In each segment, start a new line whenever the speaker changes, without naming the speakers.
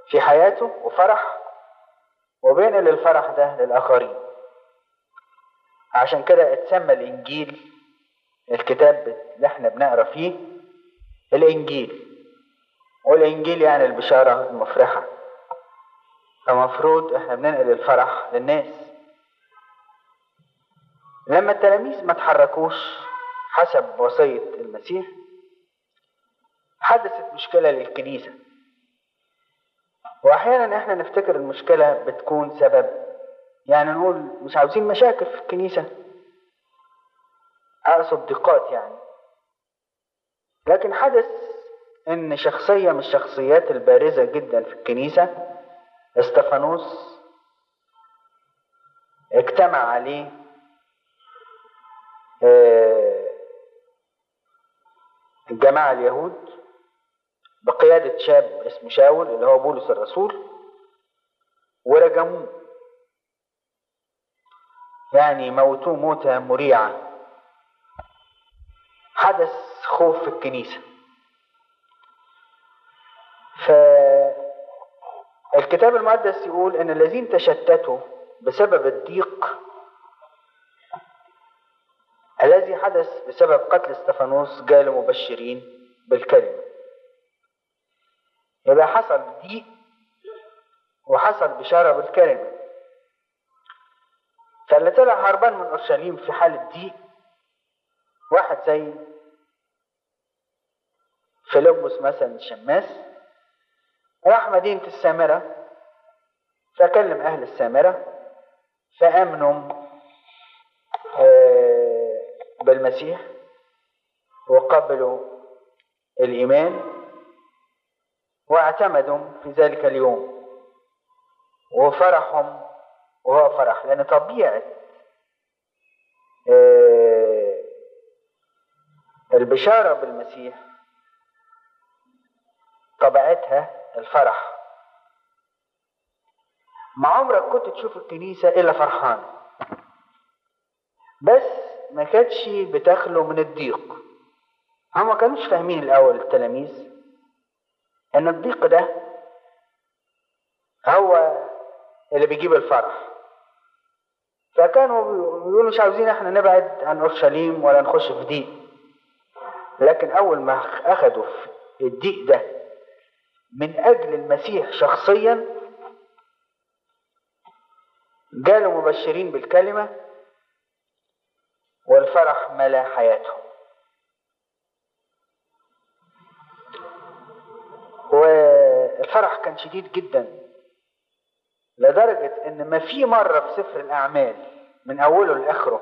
في حياته وفرح وبينقل الفرح ده للآخرين عشان كده اتسمى الإنجيل الكتاب اللي احنا بنقرا فيه الإنجيل والإنجيل يعني البشارة المفرحة فمفروض احنا بننقل الفرح للناس لما التلاميذ ما تحركوش حسب وصية المسيح حدثت مشكلة للكنيسة وأحيانا احنا نفتكر المشكلة بتكون سبب يعني نقول مش عاوزين مشاكل في الكنيسة أقصد ضيقات يعني لكن حدث إن شخصية من الشخصيات البارزة جدا في الكنيسة استفانوس اجتمع عليه الجماعة اليهود بقيادة شاب اسمه شاول اللي هو بولس الرسول ورجموه يعني موتوه موتة مريعة حدث خوف في الكنيسة فالكتاب المقدس يقول ان الذين تشتتوا بسبب الضيق الذي حدث بسبب قتل استفانوس قالوا مبشرين بالكلمة يبقى حصل ضيق وحصل بشارة بالكلمة فاللي طلع هربان من أورشليم في حالة ضيق واحد زي فيلبس مثلا الشماس راح مدينة السامرة فكلم أهل السامرة فآمنوا بالمسيح وقبلوا الإيمان واعتمدوا في ذلك اليوم وفرحهم وهو فرح لأن طبيعة البشارة بالمسيح طبيعتها الفرح ما عمرك كنت تشوف الكنيسة إلا فرحان بس ما كانتش بتخلو من الضيق هم ما كانوش فاهمين الأول التلاميذ إن الضيق ده هو اللي بيجيب الفرح فكانوا بيقولوا مش عاوزين احنا نبعد عن اورشليم ولا نخش في ضيق لكن اول ما اخدوا في الضيق ده من اجل المسيح شخصيا قالوا مبشرين بالكلمه والفرح ملا حياتهم والفرح كان شديد جدا لدرجة إن ما في مرة في سفر الأعمال من أوله لآخره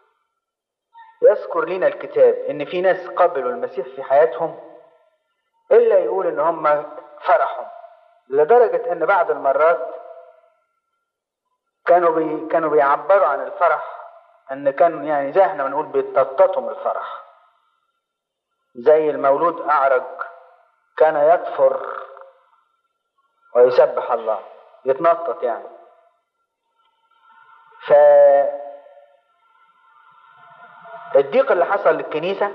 يذكر لنا الكتاب إن في ناس قبلوا المسيح في حياتهم إلا يقول إن هم فرحوا لدرجة إن بعض المرات كانوا بي كانوا بيعبروا عن الفرح إن كانوا يعني زي إحنا بنقول بيتنططوا من الفرح زي المولود أعرج كان يكفر ويسبح الله يتنطط يعني ف الضيق اللي حصل للكنيسة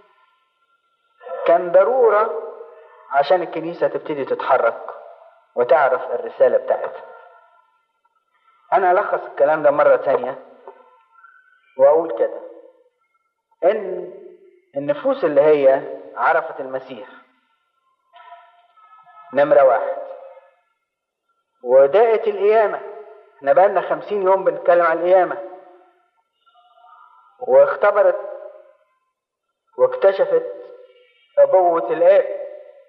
كان ضرورة عشان الكنيسة تبتدي تتحرك وتعرف الرسالة بتاعتها أنا ألخص الكلام ده مرة تانية وأقول كده إن النفوس اللي هي عرفت المسيح نمرة واحد وداءت القيامة احنا بقالنا خمسين يوم بنتكلم عن القيامة واختبرت واكتشفت أبوة الآب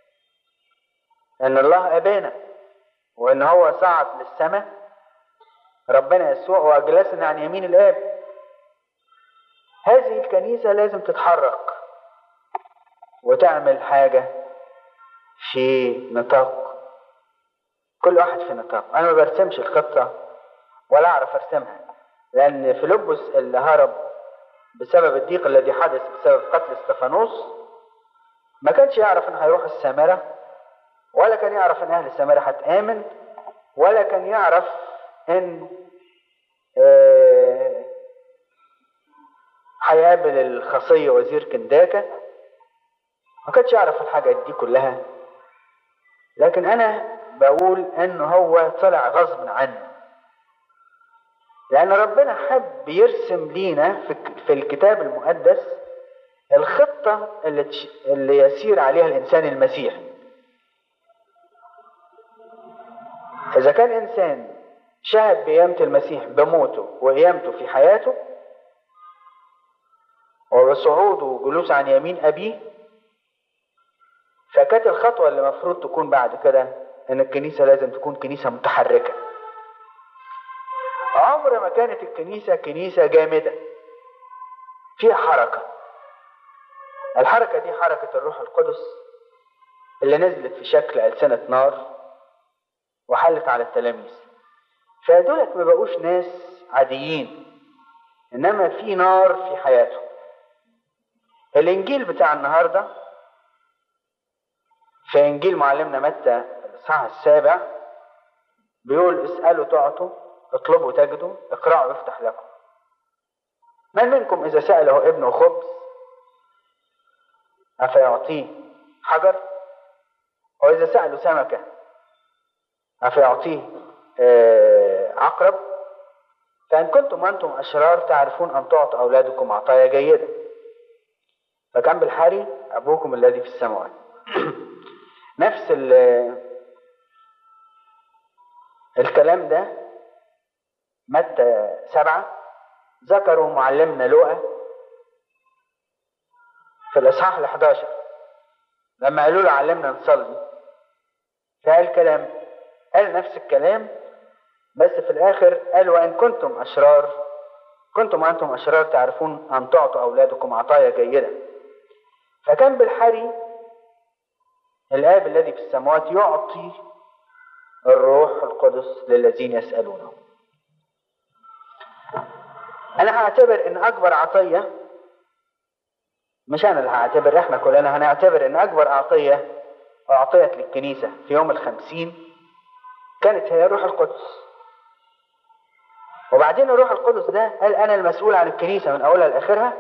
إن الله أبانا وإن هو صعد للسماء ربنا يسوع وأجلسنا عن يمين الآب هذه الكنيسة لازم تتحرك وتعمل حاجة في نطاق كل واحد في نطاق انا ما برسمش الخطة ولا اعرف ارسمها لان فيلبس اللي هرب بسبب الضيق الذي حدث بسبب قتل استفانوس ما كانش يعرف ان هيروح السامرة ولا كان يعرف ان اهل السامرة هتآمن ولا كان يعرف ان هيقابل الخصية وزير كنداكة ما كانش يعرف الحاجات دي كلها لكن انا بقول انه هو طلع غصب عنه لان ربنا حب يرسم لينا في في الكتاب المقدس الخطة اللي, تش... اللي يسير عليها الإنسان المسيحي إذا كان إنسان شهد بقيامة المسيح بموته وقيامته في حياته وبصعوده وجلوس عن يمين أبيه فكانت الخطوة اللي المفروض تكون بعد كده إن الكنيسة لازم تكون كنيسة متحركة عمر ما كانت الكنيسة كنيسة جامدة فيها حركة الحركة دي حركة الروح القدس اللي نزلت في شكل ألسنة نار وحلت على التلاميذ فدولت ما بقوش ناس عاديين إنما في نار في حياتهم الإنجيل بتاع النهاردة في إنجيل معلمنا متى الإصحاح السابع بيقول اسألوا تعطوا اطلبوا تجدوا اقرأوا يفتح لكم من منكم إذا سأله ابنه خبز أفيعطيه حجر وإذا سألوا سمكة أفيعطيه عقرب فإن كنتم أنتم أشرار تعرفون أن تعطوا أولادكم عطايا جيدة فكان بالحري أبوكم الذي في السماوات نفس الكلام ده متى سبعة ذكروا معلمنا لوقا في الإصحاح ال 11 لما قالوا له علمنا نصلي فقال كلام قال نفس الكلام بس في الآخر قال وإن كنتم أشرار كنتم أنتم أشرار تعرفون أن تعطوا أولادكم عطايا جيدة فكان بالحري الآب الذي في السماوات يعطي الروح القدس للذين يسألونه أنا هعتبر إن أكبر عطية مش أنا اللي هعتبر إحنا كلنا هنعتبر إن أكبر عطية أعطيت للكنيسة في يوم الخمسين كانت هي الروح القدس وبعدين الروح القدس ده قال أنا المسؤول عن الكنيسة من أولها لآخرها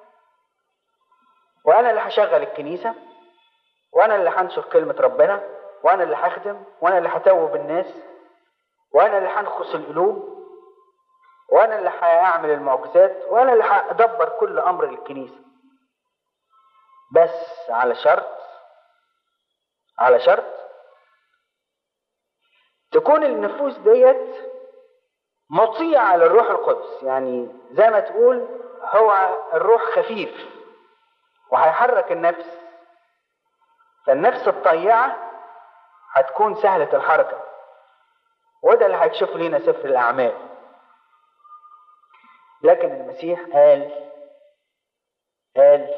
وأنا اللي هشغل الكنيسة وأنا اللي هنشر كلمة ربنا وأنا اللي هخدم وأنا اللي هتوب الناس وأنا اللي هنخص القلوب وأنا اللي هعمل المعجزات وأنا اللي هأدبر كل أمر للكنيسة بس على شرط على شرط تكون النفوس ديت مطيعة للروح القدس يعني زي ما تقول هو الروح خفيف وهيحرك النفس فالنفس الطيعة هتكون سهلة الحركة وده اللي هيكشفه لينا سفر الأعمال لكن المسيح قال قال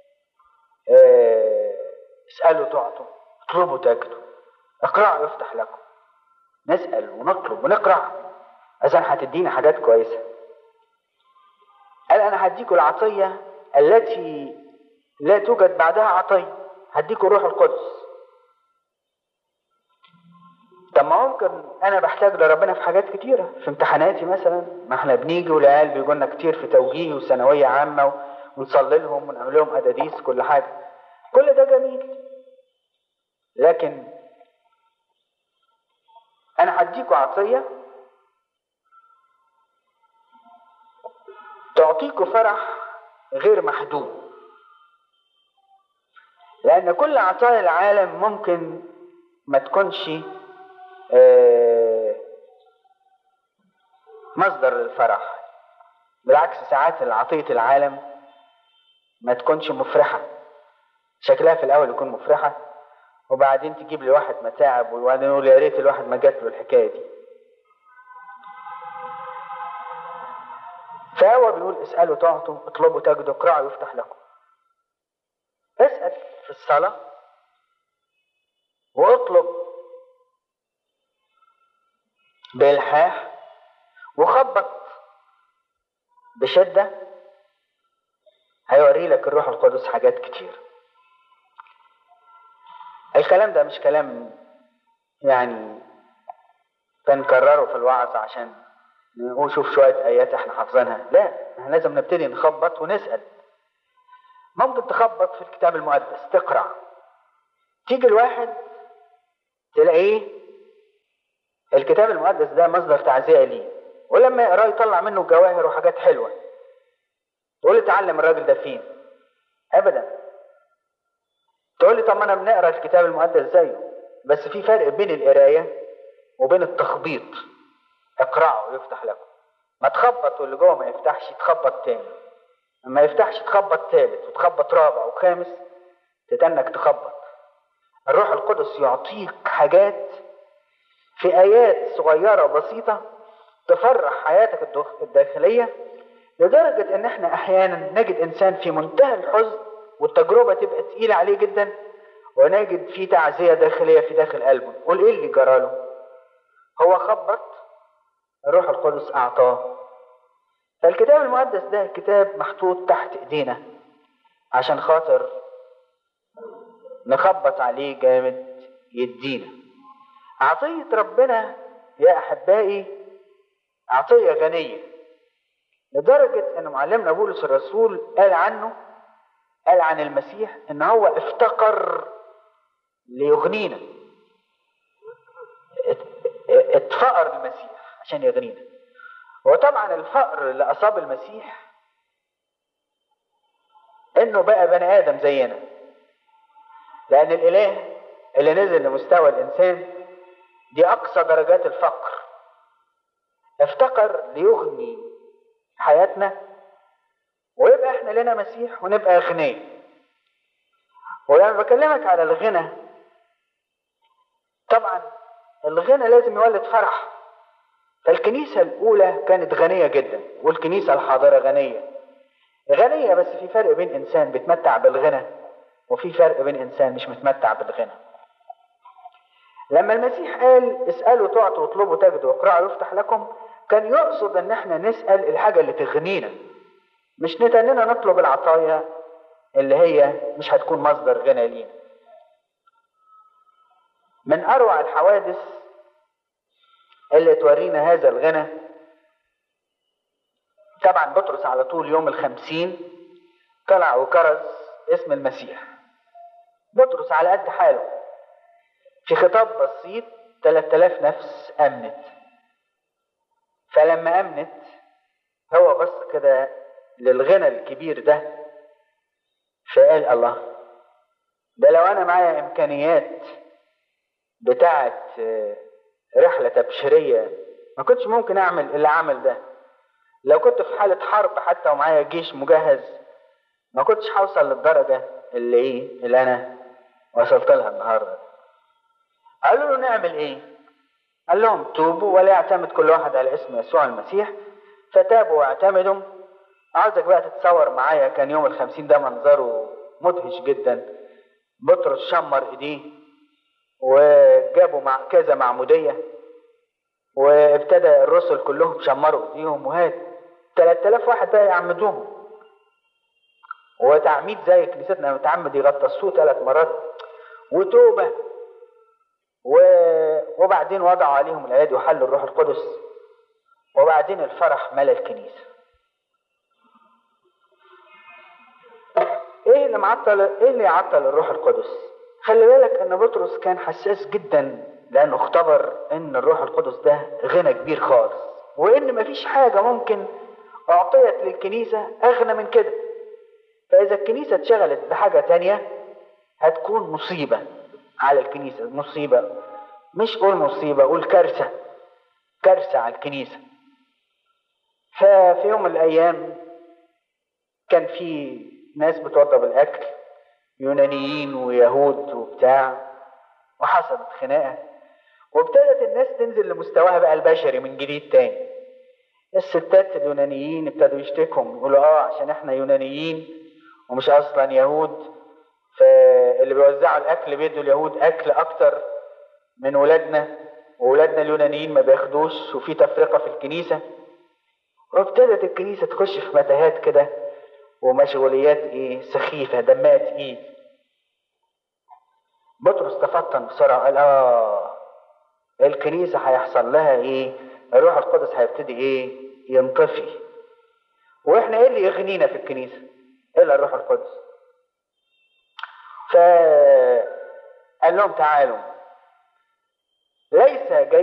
اه اسألوا تعطوا اطلبوا تجدوا اقرأوا يفتح لكم نسأل ونطلب ونقرأ إذا هتدينا حاجات كويسة قال أنا هديكوا العطية التي لا توجد بعدها عطية هديكوا روح القدس طب ما ممكن انا بحتاج لربنا في حاجات كتيرة في امتحاناتي مثلا ما احنا بنيجي والعيال بيجوا لنا كتير في توجيه وثانوية عامة ونصلي لهم ونعمل لهم اداديس كل حاجة كل ده جميل لكن انا هديكوا عطية تعطيكوا فرح غير محدود لأن كل عطايا العالم ممكن ما تكونش مصدر للفرح بالعكس ساعات عطية العالم ما تكونش مفرحة شكلها في الأول يكون مفرحة وبعدين تجيب لواحد متاعب وبعدين يقول يا ريت الواحد ما جات له الحكاية دي فهو بيقول اسألوا تعطوا اطلبوا تجدوا اقرأوا يفتح لكم اسأل في الصلاة واطلب بإلحاح وخبط بشدة هيوري لك الروح القدس حاجات كتير الكلام ده مش كلام يعني بنكرره في الوعظ عشان نقول شوف شوية آيات احنا حافظينها لا احنا لازم نبتدي نخبط ونسأل ممكن تخبط في الكتاب المقدس تقرأ تيجي الواحد تلاقيه الكتاب المقدس ده مصدر تعزية ليه ولما يقراه يطلع منه جواهر وحاجات حلوة تقول لي تعلم الراجل ده فين ابدا تقول لي طب ما انا بنقرا الكتاب المقدس زيه بس في فرق بين القرايه وبين التخبيط اقرأوا يفتح لكم ما تخبط واللي جوه ما يفتحش تخبط تاني ما يفتحش تخبط تالت وتخبط رابع وخامس تتنك تخبط الروح القدس يعطيك حاجات في آيات صغيرة بسيطة تفرح حياتك الداخلية لدرجة إن إحنا أحيانا نجد إنسان في منتهى الحزن والتجربة تبقى تقيلة عليه جدا ونجد فيه تعزية داخلية في داخل قلبه قول إيه اللي جراله هو خبط الروح القدس أعطاه فالكتاب المقدس ده كتاب محطوط تحت إيدينا عشان خاطر نخبط عليه جامد يدينا عطية ربنا يا أحبائي عطية غنية لدرجة أن معلمنا بولس الرسول قال عنه قال عن المسيح أن هو افتقر ليغنينا اتفقر المسيح عشان يغنينا وطبعا الفقر اللي أصاب المسيح انه بقى بني ادم زينا لان الاله اللي نزل لمستوى الانسان دي اقصى درجات الفقر افتقر ليغني حياتنا ويبقى احنا لنا مسيح ونبقى اغنياء ولما بكلمك على الغنى طبعا الغنى لازم يولد فرح فالكنيسة الأولى كانت غنية جدا والكنيسة الحاضرة غنية غنية بس في فرق بين إنسان بيتمتع بالغنى وفي فرق بين إنسان مش متمتع بالغنى لما المسيح قال اسألوا تعطوا واطلبوا تجدوا واقرأوا يفتح لكم كان يقصد ان احنا نسأل الحاجة اللي تغنينا مش نتننا نطلب العطايا اللي هي مش هتكون مصدر غنى لينا من اروع الحوادث اللي تورينا هذا الغنى طبعا بطرس على طول يوم الخمسين طلع وكرز اسم المسيح بطرس على قد حاله في خطاب بسيط 3000 نفس أمنت فلما أمنت هو بص كده للغنى الكبير ده فقال الله ده لو أنا معايا إمكانيات بتاعة رحلة تبشيرية ما كنتش ممكن أعمل اللي عمل ده لو كنت في حالة حرب حتى ومعايا جيش مجهز ما كنتش هوصل للدرجة اللي إيه اللي أنا وصلت لها النهارده قالوا له نعمل ايه قال لهم توبوا ولا يعتمد كل واحد على اسم يسوع المسيح فتابوا واعتمدوا عاوزك بقى تتصور معايا كان يوم الخمسين ده منظره مدهش جدا بطرس شمر ايديه وجابوا مع كذا معمودية وابتدى الرسل كلهم شمروا ايديهم وهات 3000 واحد بقى يعمدوهم وتعميد زي كنيستنا متعمد يغطسوه ثلاث مرات وتوبه وبعدين وضعوا عليهم الايادي وحلوا الروح القدس وبعدين الفرح ملا الكنيسه ايه اللي معطل ايه اللي يعطل الروح القدس خلي بالك ان بطرس كان حساس جدا لانه اختبر ان الروح القدس ده غنى كبير خالص وان مفيش حاجه ممكن اعطيت للكنيسه اغنى من كده فاذا الكنيسه اتشغلت بحاجه تانية هتكون مصيبه على الكنيسة مصيبة مش قول مصيبة قول كارثة كارثة على الكنيسة ففي يوم من الأيام كان في ناس بتوضب الأكل يونانيين ويهود وبتاع وحصلت خناقة وابتدت الناس تنزل لمستواها بقى البشري من جديد تاني الستات اليونانيين ابتدوا يشتكوا يقولوا اه عشان احنا يونانيين ومش اصلا يهود فاللي بيوزعوا الاكل بيدوا اليهود اكل اكتر من ولادنا وولادنا اليونانيين ما بياخدوش وفي تفرقه في الكنيسه وابتدت الكنيسه تخش في متاهات كده ومشغوليات ايه سخيفه دمها تقيل بطرس تفطن بسرعه قال اه الكنيسه هيحصل لها ايه الروح القدس هيبتدي ايه ينطفي واحنا ايه اللي يغنينا في الكنيسه الا الروح القدس فقال لهم تعالوا ليس جاي